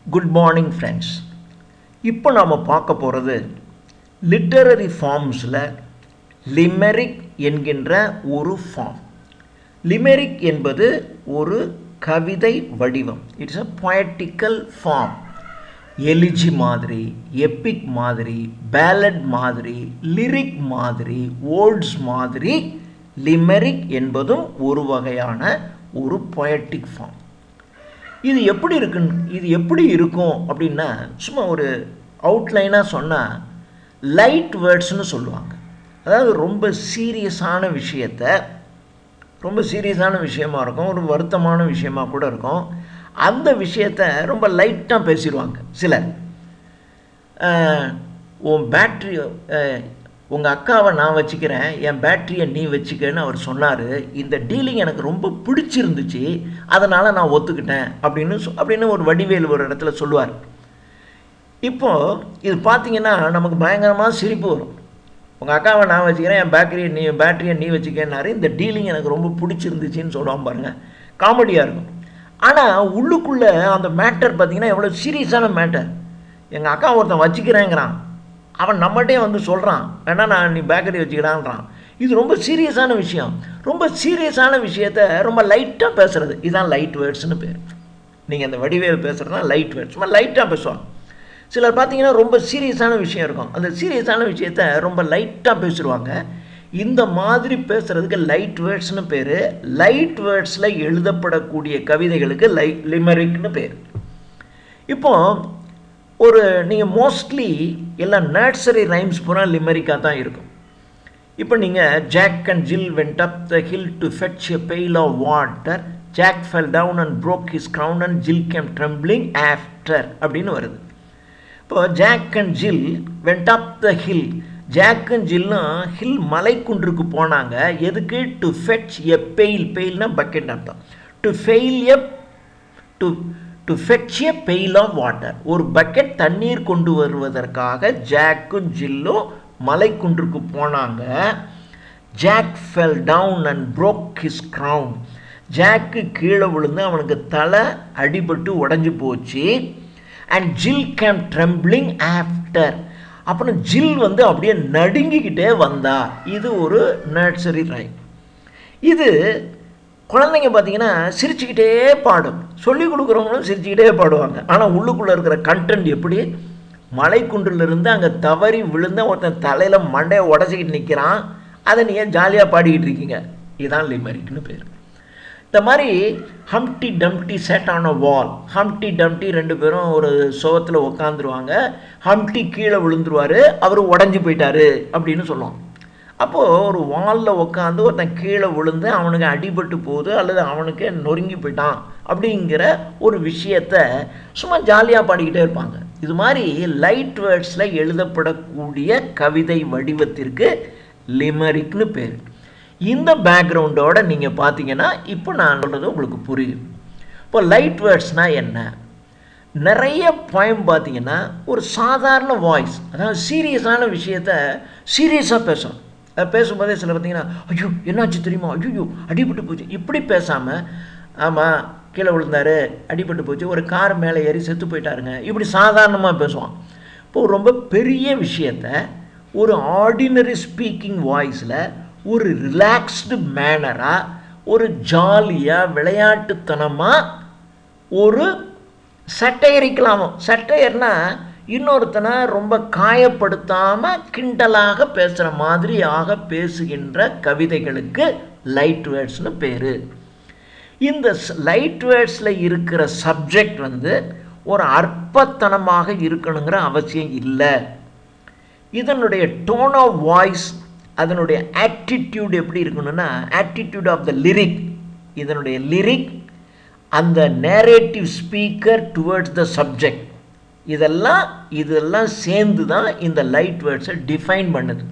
good morning friends இப்போ நாம் பார்க்க போகிறது லிட்டரரி ஃபார்ம்ஸில் லிமெரிக் என்கின்ற ஒரு ஃபார்ம் லிமெரிக் என்பது ஒரு கவிதை வடிவம் it's a poetical form elegy மாதிரி எப்பிக் மாதிரி பேலட் மாதிரி லிரிக் மாதிரி ஓல்ட்ஸ் மாதிரி லிமெரிக் என்பதும் ஒரு வகையான ஒரு poetic ஃபார்ம் இது எப்படி இருக்குன்னு இது எப்படி இருக்கும் அப்படின்னா சும்மா ஒரு அவுட்லைனாக சொன்னால் லைட் வேர்ட்ஸ்னு சொல்லுவாங்க அதாவது ரொம்ப சீரியஸான விஷயத்த ரொம்ப சீரியஸான விஷயமா இருக்கும் ஒரு வருத்தமான விஷயமா கூட இருக்கும் அந்த விஷயத்த ரொம்ப லைட்டாக பேசிடுவாங்க சிலர் அஹ், உன் பேட்ரி உங்கள் அக்காவை நான் வச்சுக்கிறேன் என் பேட்டரியை நீ வச்சுக்கன்னு அவர் சொன்னார் இந்த டீலிங் எனக்கு ரொம்ப பிடிச்சிருந்துச்சு அதனால் நான் ஒத்துக்கிட்டேன் அப்படின்னு சொ- அப்படின்னு ஒரு வடிவேல் ஒரு இடத்துல சொல்லுவார் இப்போது இது பார்த்தீங்கன்னா நமக்கு பயங்கரமாக சிரிப்பு வரும் உங்கள் அக்காவை நான் வச்சுக்கிறேன் என் பேட்டரியை நீ பேட்டரியை நீ வச்சுக்கன்னாரு இந்த டீலிங் எனக்கு ரொம்ப பிடிச்சிருந்துச்சின்னு சொல்லுவான் பாருங்கள் காமெடியாக இருக்கும் ஆனால் உள்ளுக்குள்ளே அந்த மேட்டர் பார்த்தீங்கன்னா எவ்வளோ சீரியஸான மேட்டர் எங்கள் அக்கா ஒருத்தன் வச்சுக்கிறேங்கிறான் அவன் நம்மகிட்டே வந்து சொல்கிறான் வேணா நான் நீ பேக்கரி வச்சுக்கிறான்றான் இது ரொம்ப சீரியஸான விஷயம் ரொம்ப சீரியஸான விஷயத்த ரொம்ப லைட்டாக பேசுறது இதுதான் லைட் வேர்ட்ஸ்னு பேர் நீங்கள் அந்த வடிவேல் பேசுகிறதுனா லைட் வேர்ட்ஸ் சும்மா லைட்டாக பேசுவாங்க சிலர் பார்த்தீங்கன்னா ரொம்ப சீரியஸான விஷயம் இருக்கும் அந்த சீரியஸான விஷயத்த ரொம்ப லைட்டாக பேசிடுவாங்க இந்த மாதிரி பேசுகிறதுக்கு லைட் வேர்ட்ஸ்னு பேர் லைட் வேர்ட்ஸில் எழுதப்படக்கூடிய கவிதைகளுக்கு லை லிமரிக்னு பேர் இப்போ ஒரு நீங்கள் மோஸ்ட்லி எல்லாம் நர்சரி ரைம்ஸ் பூரா லிமரிக்காக தான் இருக்கும் இப்போ நீங்கள் Jack and Jill went up the hill to fetch a pail of water Jack fell down and broke his crown and Jill came trembling after அப்படின்னு வருது இப்போ Jack and Jill went up the hill ஜாக்கும் ஜில்லும் hill மலைக்குன்றுக்கு போனாங்க எதுக்கு to fetch a pail பெயில்னா bucket அர்த்தம் to fail a to to fetch a pail of water ஒரு பக்கெட் தண்ணீர் கொண்டு வருவதற்காக ஜாக்கும் ஜில்லும் மலைக்குன்றுக்கு போனாங்க Jack fell down and broke his crown Jack கீழே விழுந்து அவனுக்கு தலை அடிபட்டு உடஞ்சி போச்சு and Jill came trembling after அப்புறம் ஜில் வந்து அப்படியே நடுங்கிக்கிட்டே வந்தா இது ஒரு நர்சரி ரைம் இது குழந்தைங்க பார்த்தீங்கன்னா சிரிச்சுக்கிட்டே பாடும் சொல்லி கொடுக்குறவங்களும் சிரிச்சுக்கிட்டே பாடுவாங்க ஆனால் உள்ளுக்குள்ளே இருக்கிற கண்டென்ட் எப்படி மலைக்குன்றிலிருந்து அங்கே தவறி விழுந்த ஒருத்தன் தலையில் மண்டையை உடச்சிக்கிட்டு நிற்கிறான் அதை நீங்கள் ஜாலியாக பாடிக்கிட்டு இருக்கீங்க இதுதான் லிமரிக்னு பேர் இந்த மாதிரி ஹம்டி டம்டி செட் ஆன் அ வால் ஹம்டி டம்டி ரெண்டு பேரும் ஒரு சுவத்தில் உக்காந்துருவாங்க ஹம்டி கீழே விழுந்துருவார் அவர் உடஞ்சி போயிட்டாரு அப்படின்னு சொல்லுவோம் அப்போது ஒரு வாலில் உட்காந்து ஒருத்தன் கீழே விழுந்து அவனுக்கு அடிபட்டு போகுது அல்லது அவனுக்கு நொறுங்கி போயிட்டான் அப்படிங்கிற ஒரு விஷயத்த சும்மா ஜாலியாக பாடிக்கிட்டே இருப்பாங்க இது மாதிரி லைட் வேர்ட்ஸில் எழுதப்படக்கூடிய கவிதை வடிவத்திற்கு லிமரிக்னு பேர் இந்த பேக்ரவுண்டோட நீங்கள் பார்த்தீங்கன்னா இப்போ நான் சொல்கிறது உங்களுக்கு புரியும் இப்போ லைட் வேர்ட்ஸ்னால் என்ன நிறைய பாயம் பார்த்தீங்கன்னா ஒரு சாதாரண வாய்ஸ் அதாவது சீரியஸான விஷயத்த சீரியஸாக பேசும் அது பேசும்போதே சில பார்த்தீங்கன்னா ஐயோ என்னாச்சு தெரியுமா ஐயோ அடிபட்டு போச்சு இப்படி பேசாமல் ஆமாம் கீழே விழுந்தாரு அடிபட்டு போச்சு ஒரு கார் மேலே ஏறி செத்து போயிட்டாருங்க இப்படி சாதாரணமாக பேசுவான் இப்போ ரொம்ப பெரிய விஷயத்த ஒரு ஆர்டினரி ஸ்பீக்கிங் வாய்ஸில் ஒரு ரிலாக்ஸ்டு மேனராக ஒரு ஜாலியாக விளையாட்டுத்தனமாக ஒரு சட்டையரிக்கலாமோ சட்டையர்னா இன்னொருத்தனை ரொம்ப காயப்படுத்தாமல் கிண்டலாக பேசுகிற மாதிரியாக பேசுகின்ற கவிதைகளுக்கு லைட் வேர்ட்ஸ்னு பேர் இந்த லைட் வேர்ட்ஸில் இருக்கிற சப்ஜெக்ட் வந்து ஒரு அற்பத்தனமாக இருக்கணுங்கிற அவசியம் இல்லை இதனுடைய டோன் ஆஃப் வாய்ஸ் அதனுடைய ஆட்டிடியூட் எப்படி இருக்கணும்னா ஆட்டிடியூட் ஆஃப் த லிரிக் இதனுடைய லிரிக் அந்த narrative speaker towards the subject இதெல்லாம் இதெல்லாம் சேர்ந்து தான் இந்த லைட் வேர்ட்ஸை டிஃபைன் பண்ணுது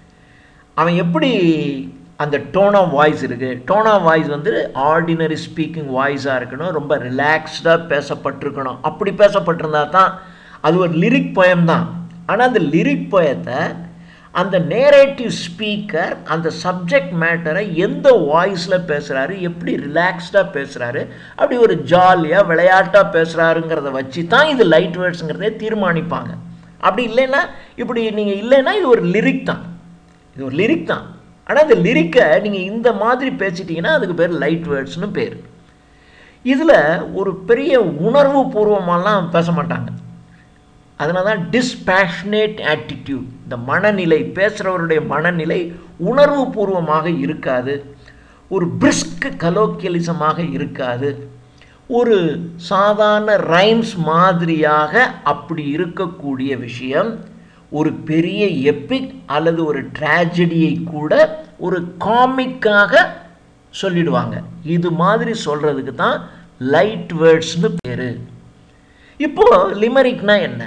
அவன் எப்படி அந்த டோன் ஆஃப் வாய்ஸ் இருக்குது டோன் ஆஃப் வாய்ஸ் வந்து ஆர்டினரி ஸ்பீக்கிங் வாய்ஸாக இருக்கணும் ரொம்ப ரிலாக்ஸ்டாக பேசப்பட்டிருக்கணும் அப்படி பேசப்பட்டிருந்தா தான் அது ஒரு லிரிக் poem தான் ஆனால் அந்த லிரிக் போயத்தை அந்த நேரேட்டிவ் ஸ்பீக்கர் அந்த சப்ஜெக்ட் மேட்டரை எந்த வாய்ஸில் பேசுகிறாரு எப்படி ரிலாக்ஸ்டாக பேசுகிறாரு அப்படி ஒரு ஜாலியாக விளையாட்டாக பேசுகிறாருங்கிறத வச்சு தான் இது லைட் வேர்ட்ஸுங்கிறதே தீர்மானிப்பாங்க அப்படி இல்லைன்னா இப்படி நீங்கள் இல்லைன்னா இது ஒரு லிரிக் தான் இது ஒரு லிரிக் தான் ஆனால் இந்த லிரிக்கை நீங்கள் இந்த மாதிரி பேசிட்டீங்கன்னா அதுக்கு பேர் லைட் வேர்ட்ஸ்னு பேர் இதில் ஒரு பெரிய உணர்வு பூர்வமாலாம் பேச மாட்டாங்க அதனால தான் டிஸ்பேஷனேட் ஆட்டிடியூட் இந்த மனநிலை பேசுகிறவருடைய மனநிலை உணர்வு பூர்வமாக இருக்காது ஒரு பிரிஸ்க் கலோக்கியலிசமாக இருக்காது ஒரு சாதாரண ரைம்ஸ் மாதிரியாக அப்படி இருக்கக்கூடிய விஷயம் ஒரு பெரிய எப்பிக் அல்லது ஒரு ட்ராஜடியை கூட ஒரு காமிக்காக சொல்லிடுவாங்க இது மாதிரி சொல்கிறதுக்கு தான் லைட் வேர்ட்ஸ்னு பேர் இப்போது லிமரிக்னா என்ன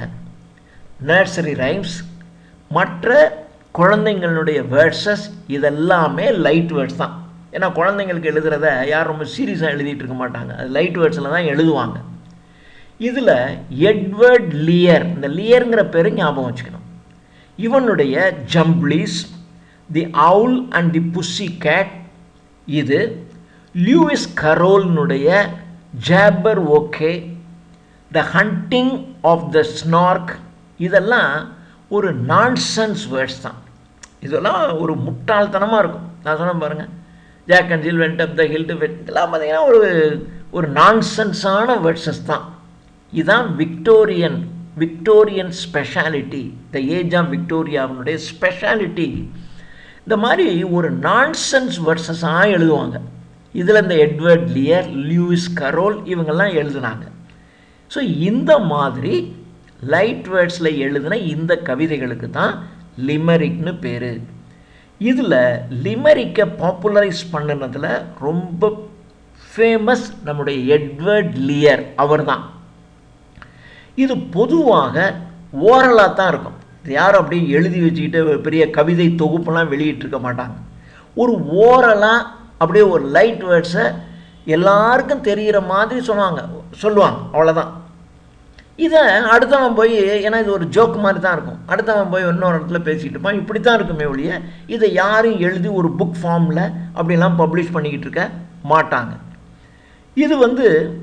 நர்சரி ரைம்ஸ் மற்ற குழந்தைங்களுடைய வேர்ட்ஸஸ் இதெல்லாமே லைட் வேர்ட்ஸ் தான் ஏன்னா குழந்தைங்களுக்கு எழுதுறத யாரும் ரொம்ப சீரியஸாக எழுதிட்டு இருக்க மாட்டாங்க அது லைட் வேர்ட்ஸில் தான் எழுதுவாங்க இதில் எட்வர்ட் லியர் இந்த லியருங்கிற பேர் ஞாபகம் வச்சுக்கணும் இவனுடைய Jumblies the owl and the pussy cat இது லியூவிஸ் கரோல்னுடைய ஜாபர் okay the hunting of the snark இதெல்லாம் ஒரு நான்சென்ஸ் வேர்ட்ஸ் தான் இதெல்லாம் ஒரு முட்டாள்தனமாக இருக்கும் நான் சொன்ன பாருங்கள் Jack and Jill went up the hill to wet இதெல்லாம் பார்த்தீங்கன்னா ஒரு ஒரு நான்சென்ஸான வேர்ட்ஸஸ் தான் இதுதான் Victorian Victorian speciality the age of விக்டோரியாவினுடைய ஸ்பெஷாலிட்டி இந்த மாதிரி ஒரு நான்சென்ஸ் வேர்ட்ஸஸாக எழுதுவாங்க இதில் இந்த எட்வர்ட் லியர் லூயிஸ் கரோல் இவங்கெல்லாம் எழுதுனாங்க ஸோ இந்த மாதிரி லைட் வேர்ட்ஸில் எழுதின இந்த கவிதைகளுக்கு தான் லிமரிக்னு பேர் இதில் லிமரிக்கை பாப்புலரைஸ் பண்ணினதில் ரொம்ப ஃபேமஸ் நம்முடைய எட்வர்ட் லியர் அவர் தான் இது பொதுவாக ஓரலாக தான் இருக்கும் இது யாரும் அப்படியே எழுதி வச்சுக்கிட்டு பெரிய கவிதை தொகுப்பெல்லாம் வெளியிட்டிருக்க மாட்டாங்க ஒரு ஓரலாக அப்படியே ஒரு லைட் வேர்ட்ஸை எல்லாருக்கும் தெரிகிற மாதிரி சொன்னாங்க சொல்லுவாங்க அவ்வளோதான் இதை அடுத்தவன் போய் ஏன்னா இது ஒரு ஜோக் மாதிரி தான் இருக்கும் அடுத்தவன் போய் இன்னொரு இடத்துல பேசிகிட்டு இருப்பான் இப்படி தான் இருக்குமே ஒழிய இதை யாரும் எழுதி ஒரு புக் ஃபார்மில் அப்படிலாம் பப்ளிஷ் பண்ணிக்கிட்டு இருக்க மாட்டாங்க இது வந்து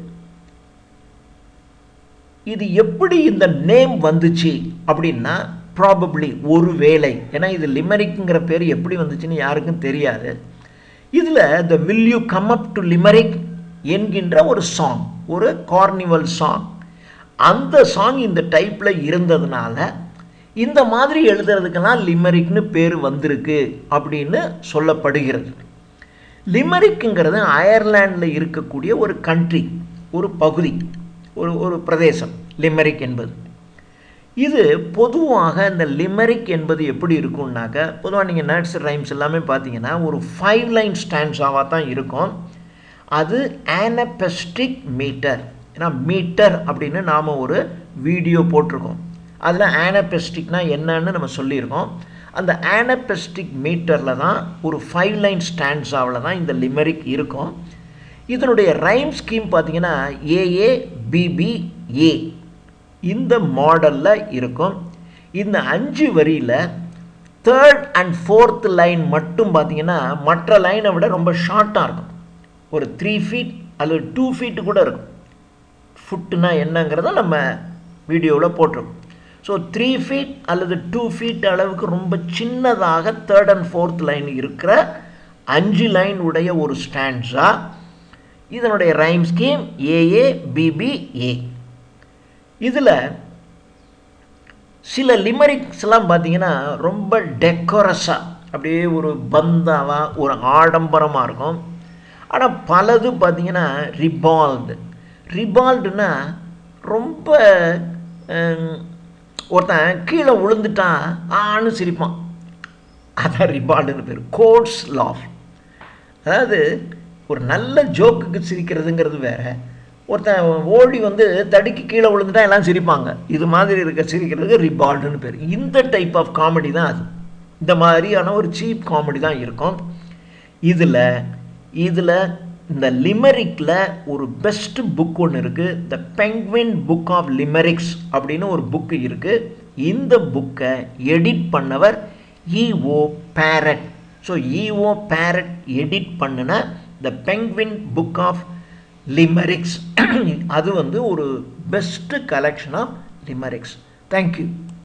இது எப்படி இந்த நேம் வந்துச்சு அப்படின்னா ப்ராபப்ளி ஒரு வேலை ஏன்னா இது லிமரிக்குங்கிற பேர் எப்படி வந்துச்சுன்னு யாருக்கும் தெரியாது இதில் the will you come up to Limerick என்கின்ற ஒரு சாங் ஒரு கார்னிவல் சாங் அந்த சாங் இந்த டைப்பில் இருந்ததுனால இந்த மாதிரி எழுதுறதுக்கெல்லாம் லிமரிக்னு பேர் வந்திருக்கு அப்படின்னு சொல்லப்படுகிறது லிமரிக்குங்கிறது அயர்லாண்டில் இருக்கக்கூடிய ஒரு கண்ட்ரி ஒரு பகுதி ஒரு ஒரு பிரதேசம் லிமரிக் என்பது இது பொதுவாக இந்த லிமரிக் என்பது எப்படி இருக்கும்னாக்க பொதுவாக நீங்கள் நர்ஸ் ரைம்ஸ் எல்லாமே பார்த்தீங்கன்னா ஒரு ஃபைவ் லைன் ஸ்டாண்ட்ஸாவாக தான் இருக்கும் அது ஆனபெஸ்டிக் மீட்டர் ஏன்னா மீட்டர் அப்படின்னு நாம் ஒரு வீடியோ போட்டிருக்கோம் அதில் ஆனபெஸ்டிக்னா என்னன்னு நம்ம சொல்லியிருக்கோம் அந்த ஆனபெஸ்டிக் மீட்டரில் தான் ஒரு ஃபைவ் லைன் ஸ்டாண்ட்ஸாவில் தான் இந்த லிமரிக் இருக்கும் இதனுடைய ரைம் ஸ்கீம் பார்த்தீங்கன்னா ஏஏ பிபி ஏ இந்த மாடலில் இருக்கும் இந்த அஞ்சு வரியில் தேர்ட் அண்ட் ஃபோர்த் லைன் மட்டும் பார்த்தீங்கன்னா மற்ற லைனை விட ரொம்ப ஷார்ட்டாக இருக்கும் ஒரு த்ரீ ஃபீட் அல்லது டூ ஃபீட்டு கூட இருக்கும் ஃபுட்டுனா என்னங்கிறத நம்ம வீடியோவில் போட்டிருக்கோம் ஸோ த்ரீ ஃபீட் அல்லது டூ ஃபீட் அளவுக்கு ரொம்ப சின்னதாக தேர்ட் அண்ட் ஃபோர்த் லைன் இருக்கிற அஞ்சு லைன் உடைய ஒரு ஸ்டாண்ட்ஸா இதனுடைய rhyme scheme A A B B A இதில் சில லிமரிக்ஸ்லாம் பார்த்தீங்கன்னா ரொம்ப டெக்கோரஸாக அப்படியே ஒரு பந்தாவாக ஒரு ஆடம்பரமாக இருக்கும் ஆனால் பலது பார்த்தீங்கன்னா ரிபால்டு ரிபால்டுனா ரொம்ப ஒருத்தன் கீழே விழுந்துட்டான் ஆன்னு சிரிப்பான் அதான் ரிபால்டுன்னு பேர் கோட்ஸ் லாஃப் அதாவது ஒரு நல்ல ஜோக்குக்கு சிரிக்கிறதுங்கிறது வேற ஒருத்தன் ஓடி வந்து தடுக்கி கீழே விழுந்துட்டா எல்லாம் சிரிப்பாங்க இது மாதிரி இருக்க சிரிக்கிறதுக்கு ரிபால்டுன்னு பேர் இந்த டைப் ஆஃப் காமெடி தான் அது இந்த மாதிரியான ஒரு சீப் காமெடி தான் இருக்கும் இதில் இதில் இந்த லிமரிக்கில் ஒரு பெஸ்ட் புக் ஒன்று இருக்குது த பெங்வின் புக் ஆஃப் லிமரிக்ஸ் அப்படின்னு ஒரு புக்கு இருக்குது இந்த புக்கை எடிட் பண்ணவர் E O Parrott so E O Parrott edit பண்ணின the Penguin Book of Limericks அது வந்து ஒரு best collection of limericks thank you